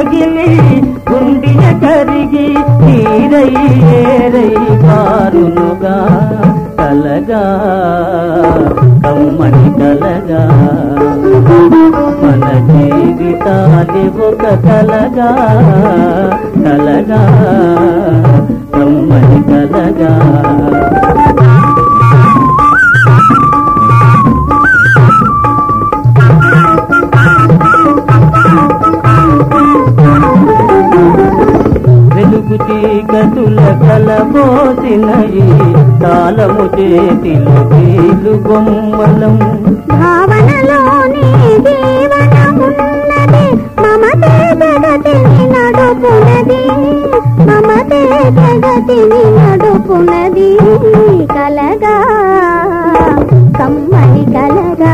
పగిలి గుండియ కరిగి నీరై ఏరై పారునుగా కలగా కమ్మని కలగా మన జీవితాలి ఒక కలగా కలగా కమ్మని కలగా వెలుగు చీకటుల కలబోసినయి తాళము చేతిలో కీలు బొమ్మలం భావనలోని జీవనమున్నది మమతే జగతిని నడుపునది మమతే జగతిని నడుపునది కలగా కమ్మని కలగా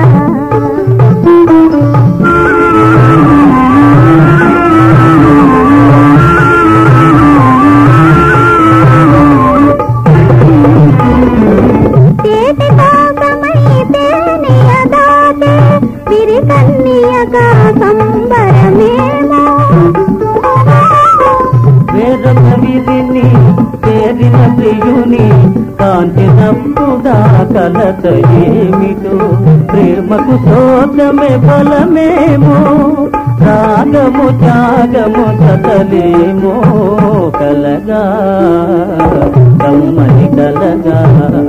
చేతి కోసమై తేనియ దాటే విరి కన్నియగా సంబరమేమో వేరొక విధిని చేరిన ప్రియుని కాంతినప్పుడా కలత ఏమిటో ప్రేమకు శోకమే బలమేమో రాగము త్యాగము చతలేమో కలగా కమ్మని కలగా